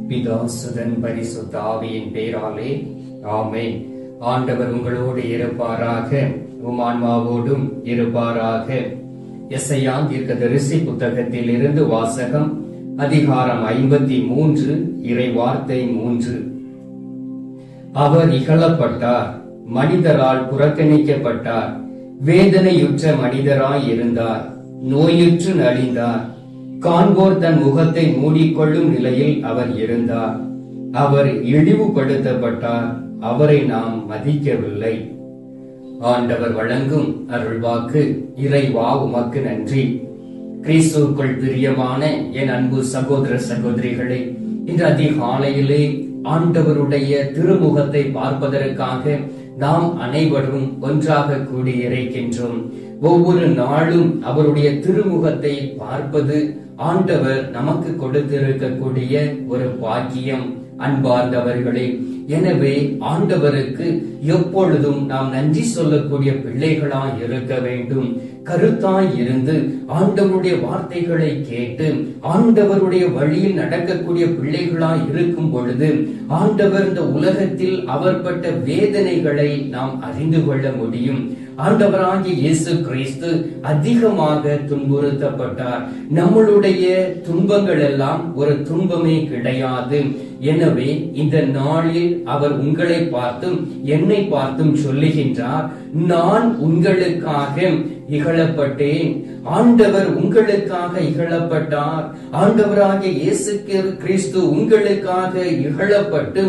பிதா சுதன் பரிசுத்த ஆவியின் பேராலே ஆமென் ஆண்டவர் உங்களோடு இருப்பாராக உமான்மாவோடும் இருப்பாராக எஸ்ஐயா தீர்க்கதரிசி புத்தகத்தில் இருந்து வாசகம் அதிகாரம் ஐம்பத்தி மூன்று இறை வார்த்தை மூன்று அவர் இகழப்பட்டார் மனிதரால் புறக்கணிக்கப்பட்டார் வேதனையுற்ற மனிதராய் இருந்தார் நோயுற்று நலிந்தார் காண்போர் தன் முகத்தை மூடிக்கொள்ளும் நிலையில் அவர் இருந்தார் அவர் இழிவுபடுத்தப்பட்டார் அவரை நாம் மதிக்கவில்லை ஆண்டவர் வழங்கும் அருள்வாக்கு இறைவா உமக்கு நன்றி கிறிஸ்துவுக்குள் பிரியமான என் அன்பு சகோதர சகோதரிகளே இன்று அதிகாலையிலே ஆண்டவருடைய திருமுகத்தை பார்ப்பதற்காக நாம் அனைவரும் ஒன்றாக கூடியிருக்கின்றோம் ஒவ்வொரு நாளும் அவருடைய திருமுகத்தை பார்ப்பது ஆண்டவர் நமக்கு கொடுத்திருக்கக்கூடிய ஒரு பாக்கியம் அன்பார்ந்தவர்களே எனவே ஆண்டவருக்கு எப்பொழுதும் நாம் நன்றி சொல்லக்கூடிய பிள்ளைகளாய் இருக்க வேண்டும் கருத்தாய் இருந்து ஆண்டவருடைய வார்த்தைகளை கேட்டு ஆண்டவருடைய வழியில் நடக்கக்கூடிய பிள்ளைகளாய் இருக்கும் பொழுது ஆண்டவர் இந்த உலகத்தில் அவர்பட்ட வேதனைகளை நாம் அறிந்து கொள்ள முடியும் ஆண்டவராகிய இயேசு கிறிஸ்து அதிகமாக துன்புறுத்தப்பட்டார் நம்மளுடைய துன்பங்கள் எல்லாம் ஒரு துன்பமே கிடையாது எனவே இந்த நாளில் அவர் உங்களை பார்த்தும் என்னை பார்த்தும் சொல்லுகின்றார் நான் உங்களுக்காக இகழப்பட்டேன் ஆண்டவர் உங்களுக்காக இகழப்பட்டார் ஆண்டவராகிய இயேசு கிறிஸ்து உங்களுக்காக இகழப்பட்டு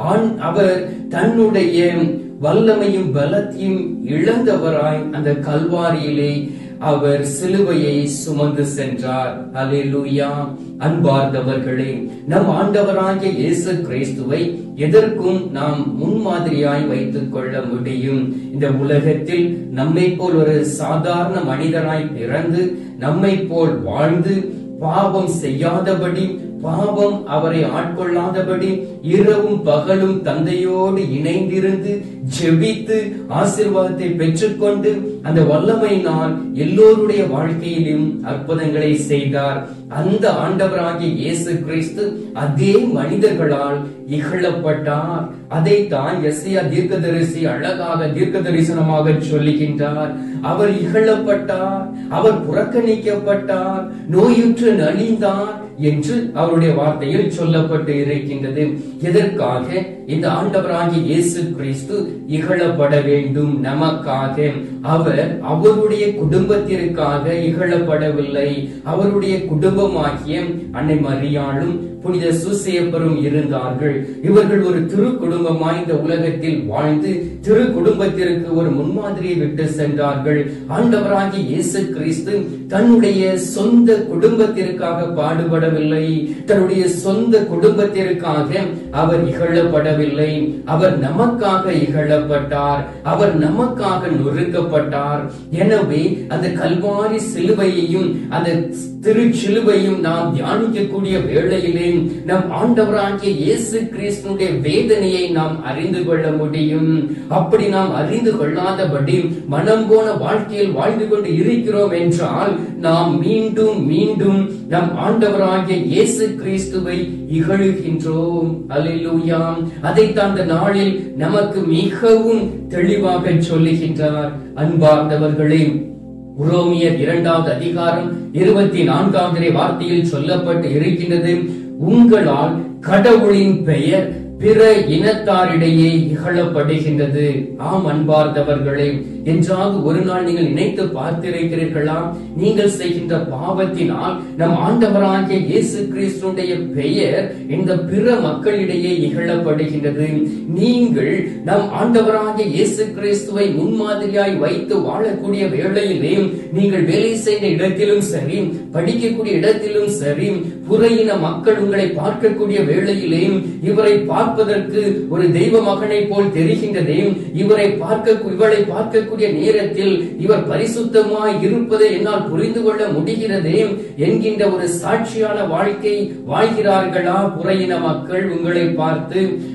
அவர் தன்னுடைய வல்லமையும் பலத்தையும் இழந்தவராய் அந்த கல்வாரியிலே அவர் சிலுவையை சுமந்து சென்றார் அலேலூயா அன்பார்ந்தவர்களே நம் ஆண்டவராகிய இயேசு கிறிஸ்துவை எதற்கும் நாம் முன்மாதிரியாய் வைத்துக் கொள்ள முடியும் இந்த உலகத்தில் நம்மை போல் ஒரு சாதாரண மனிதராய் பிறந்து நம்மை போல் வாழ்ந்து பாவம் செய்யாதபடி பாவம் அவரை ஆட்கொள்ளாதபடி இரவும் பகலும் தந்தையோடு இணைந்திருந்து ஜெபித்து ஆசிர்வாதத்தை பெற்றுக்கொண்டு அந்த வல்லமையினால் எல்லோருடைய வாழ்க்கையிலும் அற்புதங்களை செய்தார் அந்த ஆண்டவராகிய இயேசு கிறிஸ்து அதே மனிதர்களால் இகழப்பட்டார் அதை தான் எஸ்ஐயா தீர்க்கதரிசி அழகாக தீர்க்க தரிசனமாக சொல்லுகின்றார் அவர் இகழப்பட்டார் அவர் புறக்கணிக்கப்பட்டார் நோயுற்று நலிந்தார் என்று அவருடைய வார்த்தையில் சொல்லப்பட்டு இருக்கின்றது எதற்காக இந்த ஆண்டவராகிய இயேசு கிறிஸ்து இகழப்பட வேண்டும் நமக்காக அவர் அவருடைய குடும்பத்திற்காக இகழப்படவில்லை அவருடைய குடும்பமாகிய அன்னை மரியாளும் புனித சுசேப்பரும் இருந்தார்கள் இவர்கள் ஒரு திரு குடும்பமாய் இந்த உலகத்தில் வாழ்ந்து திரு குடும்பத்திற்கு ஒரு முன்மாதிரியை விட்டு சென்றார்கள் ஆண்டவராகிய இயேசு கிறிஸ்து தன்னுடைய சொந்த குடும்பத்திற்காக பாடுபடவில்லை தன்னுடைய சொந்த குடும்பத்திற்காக அவர் இகழப்படவில்லை அவர் நமக்காக இகழப்பட்டார் அவர் நமக்காக நொறுக்கப்பட்டார் எனவே அந்த கல்வாரி சிலுவையையும் அந்த திருச்சிலுவையும் நாம் தியானிக்கக்கூடிய வேளையிலே நம் ஆண்டவராகிய இயேசு கிறிஸ்துடைய வேதனையை நாம் அறிந்து கொள்ள முடியும் அப்படி நாம் அறிந்து கொள்ளாதபடி மனம் போன வாழ்க்கையில் வாழ்ந்து கொண்டு இருக்கிறோம் என்றால் நாம் மீண்டும் மீண்டும் நம் ஆண்டவராகிய இயேசு கிறிஸ்துவை இகழுகின்றோம் அலிலூயாம் அதைத்தான் அந்த நாளில் நமக்கு மிகவும் தெளிவாக சொல்லுகின்றார் அன்பார்ந்தவர்களே உரோமியர் இரண்டாவது அதிகாரம் இருபத்தி நான்காவது வார்த்தையில் சொல்லப்பட்டு இருக்கின்றது உங்களால் கடவுளின் பெயர் பிற இனத்தாரிடையே இகழப்படுகின்றது ஆம் அன்பார்ந்தவர்களே என்றாவது ஒரு நாள் நீங்கள் நினைத்து பார்த்திருக்கிறீர்களா நீங்கள் செய்கின்ற பாவத்தினால் நம் ஆண்டவராகிய இயேசு கிறிஸ்துடைய பெயர் இந்த பிற மக்களிடையே இகழப்படுகின்றது நீங்கள் நம் ஆண்டவராகிய இயேசு கிறிஸ்துவை முன்மாதிரியாய் வைத்து வாழக்கூடிய வேளையிலே நீங்கள் வேலை செய்த இடத்திலும் சரி படிக்கக்கூடிய இடத்திலும் சரி புறையின மக்கள் உங்களை பார்க்கக்கூடிய வேளையிலே இவரை பார்ப்பதற்கு ஒரு தெய்வ மகனை போல் தெரிகின்றதே இவரை பார்க்க இவளை பார்க்கக்கூடிய நேரத்தில் இவர் பரிசுத்தமாய் இருப்பதை என்னால் புரிந்து கொள்ள முடிகிறதே என்கின்ற ஒரு சாட்சியான வாழ்க்கை வாழ்கிறார்களா புறையின மக்கள் உங்களை பார்த்து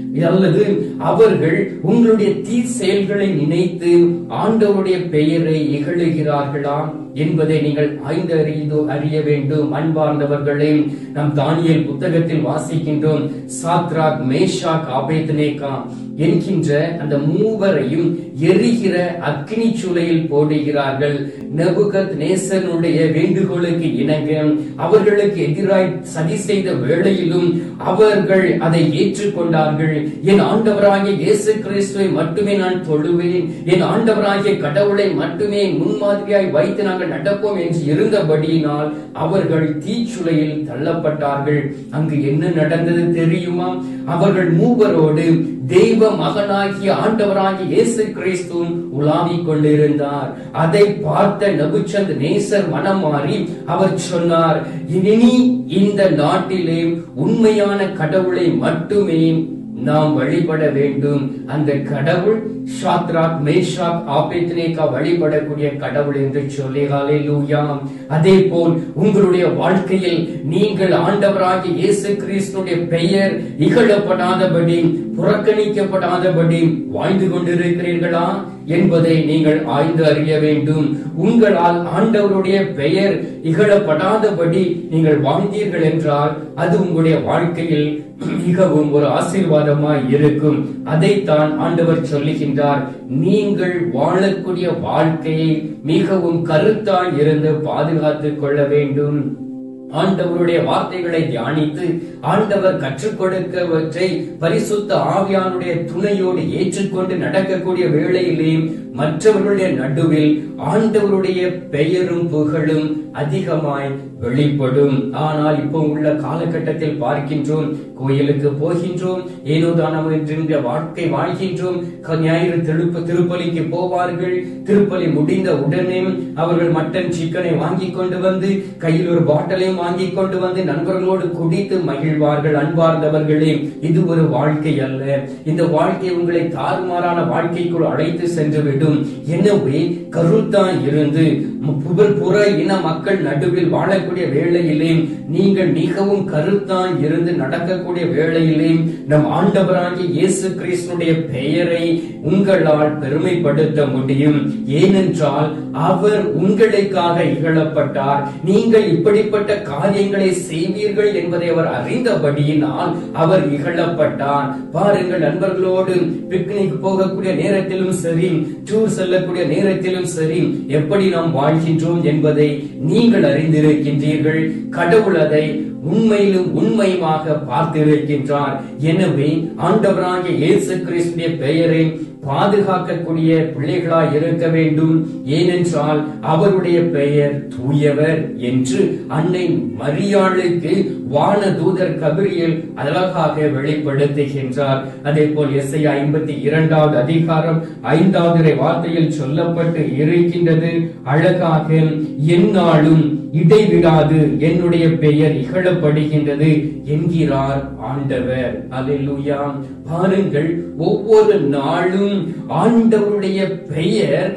அல்லது அவர்கள் உங்களுடைய தீர் செயல்களை நினைத்து ஆண்டவருடைய பெயரை இகழுகிறார்களா என்பதை நீங்கள் ஆய்ந்து அறிந்து அறிய வேண்டும் அன்பார்ந்தவர்களே நாம் தானியல் புத்தகத்தில் வாசிக்கின்றோம் சாத்ராக் மேஷாக் ஆபேத்னேகா என்கின்ற அந்த மூவரையும் எரிகிற அக்னி சூளையில் போடுகிறார்கள் நபுகத் நேசனுடைய வேண்டுகோளுக்கு இணங்க அவர்களுக்கு எதிராய் சதி செய்த வேளையிலும் அவர்கள் அதை ஏற்றுக்கொண்டார்கள் என் ஆண்டவராகிய இயேசு கிறிஸ்துவை மட்டுமே நான் தொழுவேன் என் ஆண்டவராகிய கடவுளை மட்டுமே முன்மாதிரியாய் வைத்து நாங்கள் நடப்போம் என்று இருந்தபடியினால் அவர்கள் தீச்சுளையில் தள்ளப்பட்டார்கள் அங்கு என்ன நடந்தது தெரியுமா அவர்கள் மூவரோடு தெய்வ மகனாகிய ஆண்டவராகிய இயேசு கிறிஸ்துவும் உலாவிக் கொண்டிருந்தார் அதை பார்த்த நபுச்சந்த் நேசர் மனம் மாறி அவர் சொன்னார் இனி இந்த நாட்டிலே உண்மையான கடவுளை மட்டுமே நாம் வழிபட வேண்டும் அந்த கடவுள் ஷாத்ராக் மேஷாக் ஆபேத்னேகா வழிபடக்கூடிய கடவுள் என்று சொல்லி ஹalleluya அதே போல் உங்களுடைய வாழ்க்கையில் நீங்கள் ஆண்டவராகிய இயேசு கிறிஸ்துடைய பெயர் இகழப்படாதபடி புறக்கணிக்கப்படாதபடி வாழ்ந்து கொண்டிருக்கிறீர்களா என்பதை நீங்கள் ஆய்ந்து அறிய வேண்டும் உங்களால் ஆண்டவருடைய பெயர் இகழப்படாதபடி நீங்கள் வாழ்ந்தீர்கள் என்றால் அது உங்களுடைய வாழ்க்கையில் மிகவும் ஒரு ஆசீர்வாதமாய் இருக்கும் அதைத்தான் ஆண்டவர் சொல்லுகின்றார் நீங்கள் வாழக்கூடிய வாழ்க்கையை மிகவும் கருத்தாய் இருந்து பாதுகாத்துக் கொள்ள வேண்டும் ஆண்டவருடைய வார்த்தைகளை தியானித்து ஆண்டவர் கற்றுக் கொடுக்கவற்றை பரிசுத்த ஆவியானுடைய துணையோடு ஏற்றுக்கொண்டு நடக்கக்கூடிய வேளையிலே மற்றவர்களுடைய நடுவில் ஆண்டவருடைய பெயரும் புகழும் அதிகமாய் வெளிப்படும் ஆனால் இப்போ உள்ள காலகட்டத்தில் பார்க்கின்றோம் கோயிலுக்கு போகின்றோம் ஏனோ தானம் என்கின்ற வாழ்க்கை வாழ்கின்றோம் க- ஞாயிறு திருப்ப திருப்பலிக்கு போவார்கள் திருப்பலி முடிந்த உடனே அவர்கள் மட்டன் சிக்கனை வாங்கி கொண்டு வந்து கையில் ஒரு பாட்டிலையும் வாங்கி கொண்டு வந்து நண்பர்களோடு குடித்து மகிழ்வார்கள் அன்பார்ந்தவர்களே இது ஒரு வாழ்க்கை அல்ல இந்த வாழ்க்கை உங்களை தாறுமாறான வாழ்க்கைக்குள் அழைத்து சென்று விடும் எனவே கருத்தான் இருந்து புகழ் புற இன மக்கள் நடுவில் வாழக்கூடிய வேளையிலே நீங்கள் மிகவும் கருத்தான் இருந்து நடக்கக்கூடிய வேளையிலே நம் ஆண்டவராகிய இயேசு கிறிஸ்துடைய பெயரை உங்களால் பெருமைப்படுத்த முடியும் ஏனென்றால் அவர் உங்களுக்காக இகழப்பட்டார் நீங்கள் இப்படிப்பட்ட காரியங்களை செய்வீர்கள் என்பதை அவர் அறிந்தபடியினால் அவர் இகழப்பட்டார் பாருங்கள் நண்பர்களோடு பிக்னிக் போகக்கூடிய நேரத்திலும் சரி டூர் செல்லக்கூடிய நேரத்திலும் சரி எப்படி நாம் வாழ்கின்றோம் என்பதை நீங்கள் அறிந்திருக்கின்றீர்கள் கடவுள் அதை உண்மையிலும் உண்மையுமாக பார்த்திருக்கின்றார் எனவே ஆண்டவராகிய இயேசு கிறிஸ்துடைய பெயரை பாதுகாக்கக்கூடிய பிள்ளைகளாய் இருக்க வேண்டும் ஏனென்றால் அவருடைய பெயர் தூயவர் என்று அன்னை மரியாளுக்கு வான தூதர் கபிரியல் அழகாக வெளிப்படுத்துகின்றார் அதே போல் எஸ்ஐ ஐம்பத்தி இரண்டாவது அதிகாரம் ஐந்தாவது வார்த்தையில் சொல்லப்பட்டு இருக்கின்றது அழகாக எந்நாளும் இடைவிடாது என்னுடைய பெயர் இகழப்படுகின்றது என்கிறார் ஆண்டவர் அல்லேலூயா பாருங்கள் ஒவ்வொரு நாளும் ஆண்டவருடைய பெயர்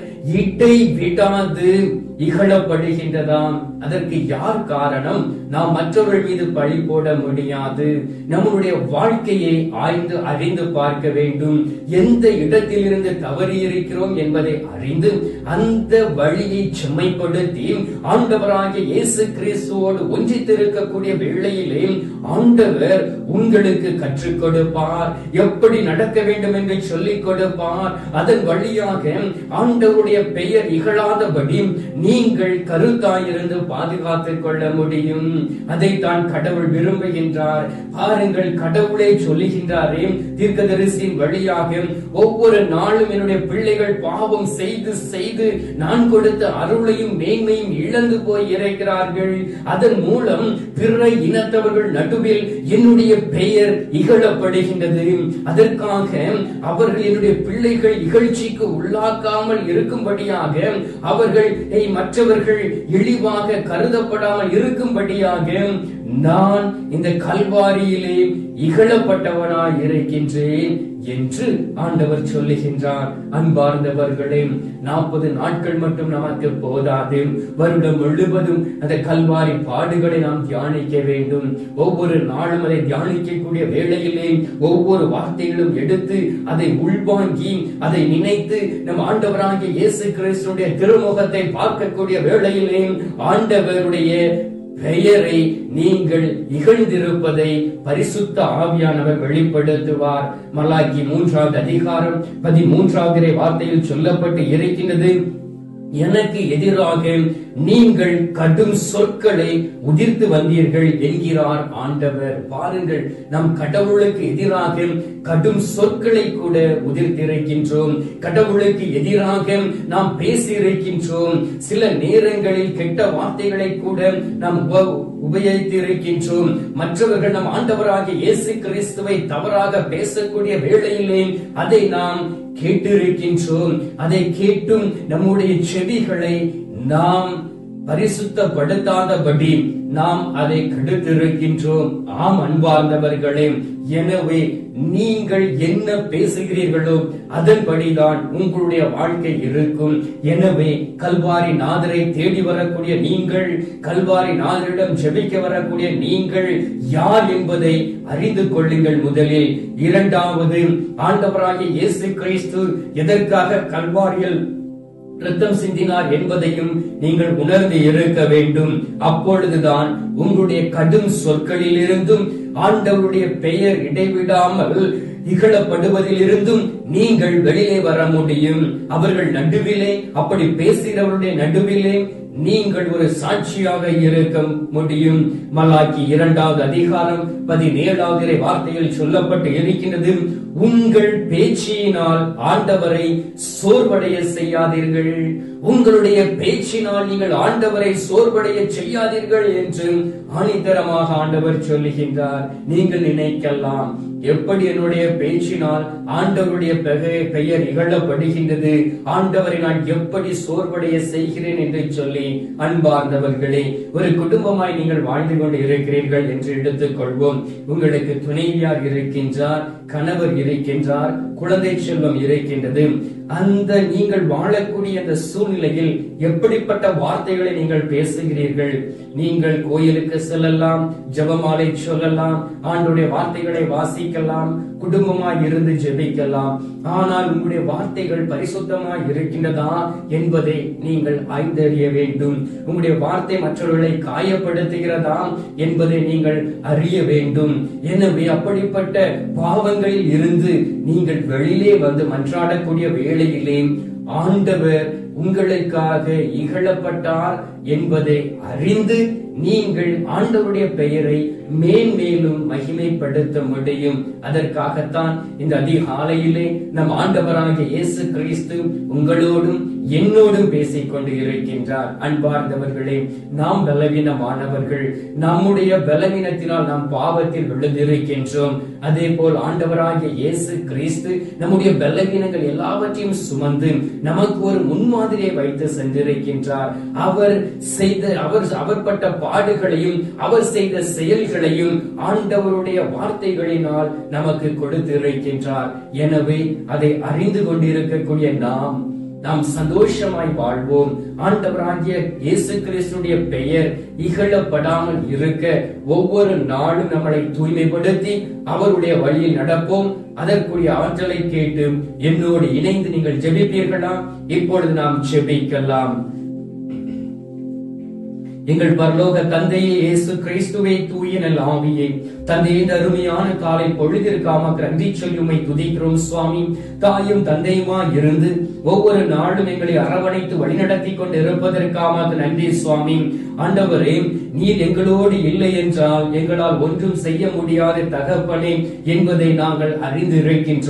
இடைவிடாது இகழப்படுகின்றதாம் அதற்கு யார் காரணம் நாம் மற்றவர்கள் மீது பழி போட முடியாது நம்முடைய வாழ்க்கையை ஆய்ந்து அறிந்து பார்க்க வேண்டும் எந்த இடத்தில் இருந்து தவறி இருக்கிறோம் என்பதை அறிந்து அந்த வழியை செம்மைப்படுத்தி ஆண்டவராகிய இயேசு கிறிஸ்துவோடு ஒன்றித்திருக்கக்கூடிய வேளையிலே ஆண்டவர் உங்களுக்கு கற்றுக் கொடுப்பார் எப்படி நடக்க வேண்டும் என்று சொல்லிக் கொடுப்பார் அதன் வழியாக ஆண்டவருடைய பெயர் இகழாதபடி நீங்கள் கருத்தாயிருந்து பாதுகாத்துக் கொள்ள முடியும் அதைத்தான் கடவுள் விரும்புகின்றார் பாருங்கள் கடவுளே சொல்லுகின்றாரே தீர்க்கதரிசியின் வழியாக ஒவ்வொரு நாளும் என்னுடைய பிள்ளைகள் பாவம் செய்து செய்து நான் கொடுத்த அருளையும் மேன்மையும் இழந்து போய் இருக்கிறார்கள் அதன் மூலம் பிற இனத்தவர்கள் நடுவில் என்னுடைய பெயர் இகழப்படுகின்றது அதற்காக அவர்கள் என்னுடைய பிள்ளைகள் இகழ்ச்சிக்கு உள்ளாக்காமல் இருக்கும்படியாக அவர்கள் "ஏய், மற்றவர்கள் இழிவாக கருதப்படாமல் இருக்கும்படியாக நான் இந்த கல்வாரியிலே இகழப்பட்டவனாய் இருக்கின்றேன் என்று ஆண்டவர் சொல்லுகின்றார் அன்பார்ந்தவர்களே நாற்பது நாட்கள் மட்டும் நமக்கு போதாது வருடம் முழுவதும் அந்த கல்வாரி பாடுகளை நாம் தியானிக்க வேண்டும் ஒவ்வொரு நாளும் அதை தியானிக்கக்கூடிய வேளையிலே ஒவ்வொரு வார்த்தைகளும் எடுத்து அதை உள்வாங்கி அதை நினைத்து நம் ஆண்டவராகிய இயேசு கிறிஸ்துடைய திருமுகத்தை பார்க்கக்கூடிய வேளையிலே ஆண்டவருடைய பெயரை நீங்கள் இகழ்ந்திருப்பதை பரிசுத்த ஆவியானவர் வெளிப்படுத்துவார் மலாக்கி மூன்றாவது அதிகாரம் பதிமூன்றாவது வார்த்தையில் சொல்லப்பட்டு இருக்கின்றது எனக்கு எதிராக நீங்கள் கடும் சொற்களை உதிர்த்து வந்தீர்கள் என்கிறார் ஆண்டவர் பாருங்கள் நம் கடவுளுக்கு எதிராக கடும் சொற்களை கூட உதிர்த்திருக்கின்றோம் கடவுளுக்கு எதிராக நாம் பேசியிருக்கின்றோம் சில நேரங்களில் கெட்ட வார்த்தைகளை கூட நாம் உப- உபயோகித்திருக்கின்றோம் மற்றவர்கள் நம் ஆண்டவராகிய இயேசு கிறிஸ்துவை தவறாக பேசக்கூடிய வேளையிலே அதை நாம் கேட்டிருக்கின்றோம் அதை கேட்டும் நம்முடைய செவிகளை நாம் பரிசுத்தப்படுத்தாதபடி நாம் அதை கெடுத்திருக்கின்றோம் ஆம் அன்பார்ந்தவர்களே எனவே நீங்கள் என்ன பேசுகிறீர்களோ அதன்படிதான் உங்களுடைய வாழ்க்கை இருக்கும் எனவே கல்வாரி நாதரை தேடி வரக்கூடிய நீங்கள் கல்வாரி நாதரிடம் ஜெபிக்க வரக்கூடிய நீங்கள் யார் என்பதை அறிந்து கொள்ளுங்கள் முதலில் இரண்டாவது ஆண்டவராகிய இயேசு கிறிஸ்து எதற்காக கல்வாரியில் ரத்தம் சிந்தினார் என்பதையும் நீங்கள் உணர்ந்து இருக்க வேண்டும் அப்பொழுதுதான் உங்களுடைய கடும் சொற்களிலிருந்தும் ஆண்டவருடைய பெயர் இடைவிடாமல் இகழப்படுவதிலிருந்தும் நீங்கள் வெளியே வர முடியும் அவர்கள் நடுவிலே அப்படி பேசுகிறவருடைய நடுவிலே நீங்கள் ஒரு சாட்சியாக இருக்க முடியும் மலாக்கி இரண்டாவது அதிகாரம் பதினேழாவது வார்த்தையில் சொல்லப்பட்டு இருக்கின்றது உங்கள் பேச்சினால் ஆண்டவரை சோர்வடைய செய்யாதீர்கள் உங்களுடைய பேச்சினால் நீங்கள் ஆண்டவரை சோர்வடைய செய்யாதீர்கள் என்று ஆணித்தரமாக ஆண்டவர் சொல்லுகின்றார் நீங்கள் நினைக்கலாம் எப்படி என்னுடைய பேச்சினால் ஆண்டவருடைய பெக- பெயர் இகழப்படுகின்றது ஆண்டவரை நான் எப்படி சோர்வடைய செய்கிறேன் என்று சொல்லி அன்பார்ந்தவர்களே ஒரு குடும்பமாய் நீங்கள் வாழ்ந்து கொண்டு இருக்கிறீர்கள் என்று எடுத்துக் கொள்வோம் உங்களுக்கு துணைவியார் இருக்கின்றார் கணவர் இருக்கின்றார் குழந்தை செல்வம் இருக்கின்றது அந்த நீங்கள் வாழக்கூடிய அந்த சூழ்நிலையில் எப்படிப்பட்ட வார்த்தைகளை நீங்கள் பேசுகிறீர்கள் நீங்கள் கோயிலுக்கு செல்லலாம் ஜெபமாலை சொல்லலாம் ஆண்டுடைய வார்த்தைகளை வாசிக்கலாம் குடும்பமாய் இருந்து ஜெபிக்கலாம் ஆனால் உங்களுடைய வார்த்தைகள் பரிசுத்தமாய் இருக்கின்றதா என்பதை நீங்கள் ஆய்ந்தறிய வேண்டும் உங்களுடைய வார்த்தை மற்றவர்களை காயப்படுத்துகிறதா என்பதை நீங்கள் அறிய வேண்டும் எனவே அப்படிப்பட்ட பாவங்களில் இருந்து நீங்கள் வெளியிலே வந்து மன்றாடக்கூடிய வேளையிலே ஆண்டவர் உங்களுக்காக இகழப்பட்டார் என்பதை அறிந்து நீங்கள் ஆண்டவருடைய பெயரை மேன்மேலும் மகிமைப்படுத்த முடியும் அதற்காகத்தான் இந்த அதிகாலையிலே நம் ஆண்டவராகிய இயேசு கிறிஸ்து உங்களோடும் என்னோடும் பேசிக் கொண்டு இருக்கின்றார் அன்பார்ந்தவர்களே நாம் பலவீனமானவர்கள் நம்முடைய பலவீனத்தினால் நாம் பாவத்தில் விழுந்திருக்கின்றோம் அதே போல் ஆண்டவராகிய இயேசு கிறிஸ்து நம்முடைய பலவீனங்கள் எல்லாவற்றையும் சுமந்து நமக்கு ஒரு முன்மாதிரியை வைத்து சென்றிருக்கின்றார் அவர் செய்த அவர் அவர் பட்ட பாடுகளையும் அவர் செய்த செயல்களையும் ஆண்டவருடைய வார்த்தைகளினால் நமக்கு கொடுத்திருக்கின்றார் எனவே அதை அறிந்து கொண்டிருக்கக்கூடிய நாம் நாம் சந்தோஷமாய் வாழ்வோம் ஆண்டவராகிய இயேசு கிறிஸ்துடைய பெயர் இகழப்படாமல் இருக்க ஒவ்வொரு நாளும் நம்மளை தூய்மைப்படுத்தி அவருடைய வழியில் நடப்போம் அதற்குரிய ஆற்றலை கேட்டு என்னோடு இணைந்து நீங்கள் ஜெபிப்பீர்களா இப்பொழுது நாம் ஜெபிக்கலாம் எங்கள் பரலோக தந்தையே இயேசு கிறிஸ்துவை தூய நல் ஆவியை தந்தையே இந்த அருமையான காலை பொழுதிற்காம நன்றி சொல்லுமை துதிக்கிறோம் சுவாமி தாயும் தந்தையுமா இருந்து ஒவ்வொரு நாளும் எங்களை அரவணைத்து வழிநடத்தி கொண்டு இருப்பதற்காக நன்றி சுவாமி ஆண்டவரே நீர் எங்களோடு இல்லை என்றால் எங்களால் ஒன்றும் செய்ய முடியாத தகப்பனே என்பதை நாங்கள் அறிந்து இருக்கின்றோம்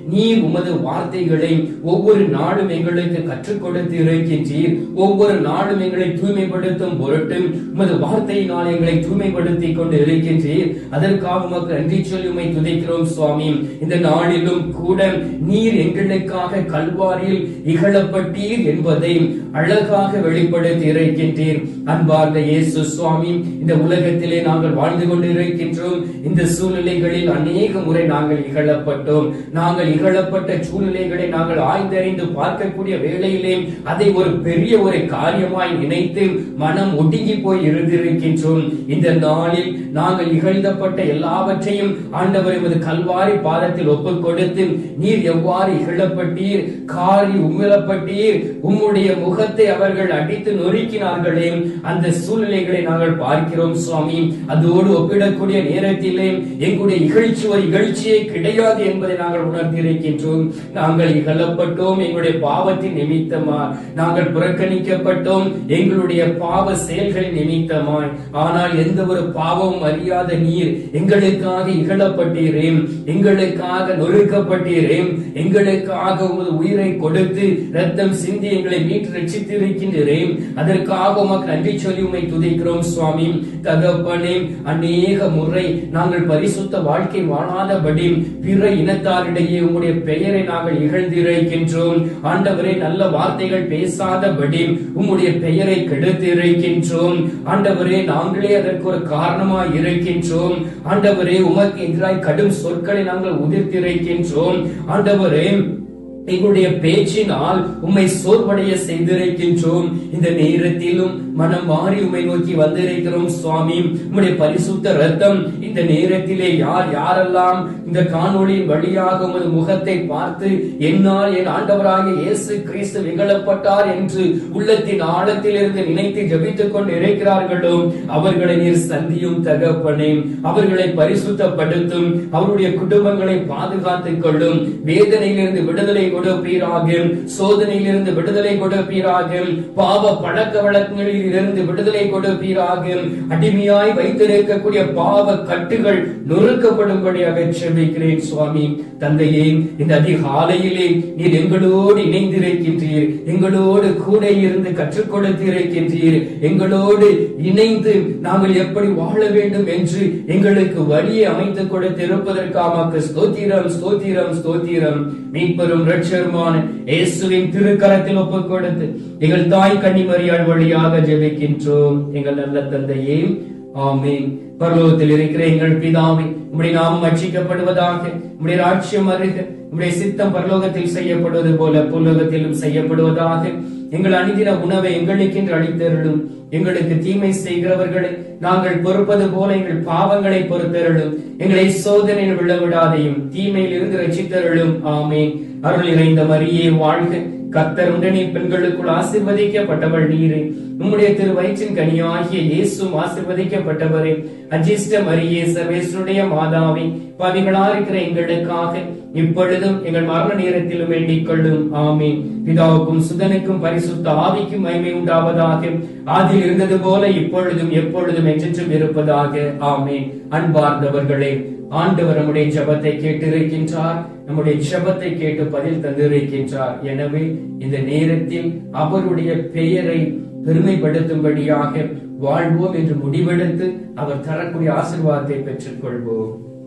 நீர் உமது வார்த்தைகளை ஒவ்வொரு நாளும் எங்களுக்கு கற்றுக் கொடுத்து இருக்கின்றீர் ஒவ்வொரு நாளும் எங்களை தூய்மைப்படுத்தும் பொருட்டு உமது வார்த்தையினால் எங்களை தூய்மைப்படுத்தி கொண்டு இருக்கின்றீர் அதற்காக உமக்கு நன்றி சொல்லி உம்மை துதிக்கிறோம் சுவாமி இந்த நாளிலும் கூட நீர் எங்களுக்காக கல்வாரியில் இகழப்பட்டீர் என்பதை அழகாக வெளிப்படுத்தி இருக்கின்றீர் அன்பார்ந்த இயேசு சுவாமி இந்த உலகத்திலே நாங்கள் வாழ்ந்து கொண்டு இருக்கின்றோம் இந்த சூழ்நிலைகளில் அநேக முறை நாங்கள் இகழப்பட்டோம் நாங்கள் இகழப்பட்ட சூழ்நிலைகளை நாங்கள் ஆய்ந்தறிந்து பார்க்கக்கூடிய வேளையிலே அதை ஒரு பெரிய ஒரு காரியமாய் நினைத்து மனம் ஒடுங்கி போய் இருந்திருக்கின்றோம் இந்த நாளில் நாங்கள் இகழ்ந்தப்பட்ட எல்லாவற்றையும் ஆண்டவர் எமது கல்வாரி பாதத்தில் ஒப்புக் கொடுத்து நீர் எவ்வாறு இகழப்பட்டீர் காரி உமிழப்பட்டீர் உம்முடைய முகத்தை அவர்கள் அடித்து நொறுக்கினார்களே அந்த சூழ்நிலைகளை நாங்கள் பார்க்கிறோம் சுவாமி அதோடு ஒப்பிடக்கூடிய நேரத்திலே எங்களுடைய இகழ்ச்சி ஒரு இகழ்ச்சியே கிடையாது என்பதை நாங்கள் உணர்ந்திருக்கின்றோம் நாங்கள் இகழப்பட்டோம் எங்களுடைய பாவத்தின் நிமித்தமா நாங்கள் புறக்கணிக்கப்பட்டோம் எங்களுடைய பாவ செயல்களின் நிமித்தமாய் ஆனால் எந்த ஒரு பாவமும் அறியாத நீர் எங்களுக்காக இகழப்பட்டீரேன் எங்களுக்காக நொறுக்கப்பட்டீரேன் எங்களுக்காக உமது உயிரை கொடுத்து ரத்தம் சிந்தி எங்களை மீட்டு ரட்சித்திருக்கின்றேன் அதற்காக உமக்கு நன்றி சொல்லி உம்மை துதிக்கிறோம் சுவாமி தகப்பனே அநேக முறை நாங்கள் பரிசுத்த வாழ்க்கை வாழாதபடி பிற இனத்தாரிடையே உம்முடைய பெயரை நாங்கள் இகழ்ந்திருக்கின்றோம் ஆண்டவரே நல்ல வார்த்தைகள் பேசாதபடி உம்முடைய பெயரை கெடுத்து இருக்கின்றோம் ஆண்டவரே நாங்களே அதற்கு ஒரு காரணமாய் இருக்கின்றோம் ஆண்டவரே உமக்கு எதிராய் கடும் சொற்களை நாங்கள் உதிர்த்திருக்கின்றோம் ஆண்டவரே எங்களுடைய பேச்சினால் உம்மை சோர்வடைய செய்திருக்கின்றோம் இந்த நேரத்திலும் மனம் மாறி உம்மை நோக்கி வந்திருக்கிறோம் சுவாமி உம்முடைய பரிசுத்த ரத்தம் இந்த நேரத்திலே யார் யாரெல்லாம் இந்த காணொளியின் வழியாக உமது முகத்தை பார்த்து என்னால் என் ஆண்டவராகிய இயேசு கிறிஸ்து நிகழப்பட்டார் என்று உள்ளத்தின் ஆழத்திலிருந்து நினைத்து ஜபித்துக் கொண்டு இருக்கிறார்களோ அவர்களை நீர் சந்தியும் தகப்பனே அவர்களை பரிசுத்தப்படுத்தும் அவருடைய குடும்பங்களை பாதுகாத்துக் கொள்ளும் வேதனையிலிருந்து விடுதலை கொடுப்பீராக சோதனையிலிருந்து விடுதலை கொடுப்பீராக பாவ பழக்க வழக்கங்களில் இருந்து விடுதலை கொடுப்பீராக அடிமையாய் வைத்திருக்கக்கூடிய பாவ கட்டுகள் நொறுக்கப்படும்படியாக செபிக்கிறேன் சுவாமி தந்தையே இந்த அதிகாலையிலே நீர் எங்களோடு இணைந்திருக்கின்றீர் எங்களோடு கூட இருந்து கற்றுக் கொடுத்திருக்கின்றீர் எங்களோடு இணைந்து நாங்கள் எப்படி வாழ வேண்டும் என்று எங்களுக்கு வழியை அமைத்துக் கொடுத்திருப்பதற்காக ஸ்தோத்திரம் ஸ்தோத்திரம் ஸ்தோத்திரம் மீட்பெரும் ரட்சருமான இயேசுவின் திருக்கரத்தில் ஒப்புக் கொடுத்து எங்கள் தாய் கன்னிமரியாள் வழியாக ஜெபிக்கின்றோம் எங்கள் நல்ல தந்தையே ஆமென் பரலோகத்தில் இருக்கிற எங்கள் பிதாவே உம்முடைய நாமம் அச்சிக்கப்படுவதாக உம்முடைய ராட்சியம் அருக உம்முடைய சித்தம் பரலோகத்தில் செய்யப்படுவது போல புல்லோகத்திலும் செய்யப்படுவதாக எங்கள் அணிதின உணவை எங்களுக்கென்று அளித்தருளும் எங்களுக்கு தீமை செய்கிறவர்களை நாங்கள் பொறுப்பது போல எங்கள் பாவங்களை பொறுத்தருளும் எங்களை சோதனையில் விழவிடாதையும் தீமையில் இருந்து ரட்சித்தருளும் ஆமே அருள் நிறைந்த மரியே வாழ்க கர்த்தர் உடனே பெண்களுக்குள் ஆசிர்வதிக்கப்பட்டவள் நீரே உம்முடைய திரு வயிற்றின் கனியாகிய இயேசும் ஆசிர்வதிக்கப்பட்டவரே அஜிஷ்ட மரியே சர்வேஸ்வருடைய மாதாவே பாவிகளா இருக்கிற எங்களுக்காக இப்பொழுதும் எங்கள் மரண நேரத்திலும் வேண்டிக் கொள்ளும் ஆமீன் பிதாவுக்கும் சுதனுக்கும் பரிசுத்த ஆவிக்கும் மகிமை உண்டாவதாக ஆதில் இருந்தது போல இப்பொழுதும் எப்பொழுதும் என்றென்றும் இருப்பதாக ஆமீன் அன்பார்ந்தவர்களே ஆண்டவர் நம்முடைய ஜெபத்தை கேட்டிருக்கின்றார் நம்முடைய ஜெபத்தை கேட்டு பதில் தந்திருக்கின்றார் எனவே இந்த நேரத்தில் அவருடைய பெயரை பெருமைப்படுத்தும்படியாக வாழ்வோம் என்று முடிவெடுத்து அவர் தரக்கூடிய ஆசீர்வாதத்தை பெற்றுக் கொள்வோம்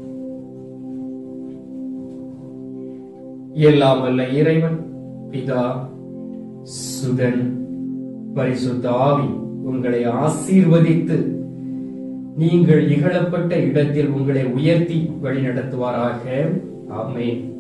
எல்லாம் வல்ல இறைவன் பிதா சுதன் பரிசுத்த ஆவி உங்களை ஆசீர்வதித்து நீங்கள் இகழப்பட்ட இடத்தில் உங்களை உயர்த்தி வழிநடத்துவாராக ஆமென்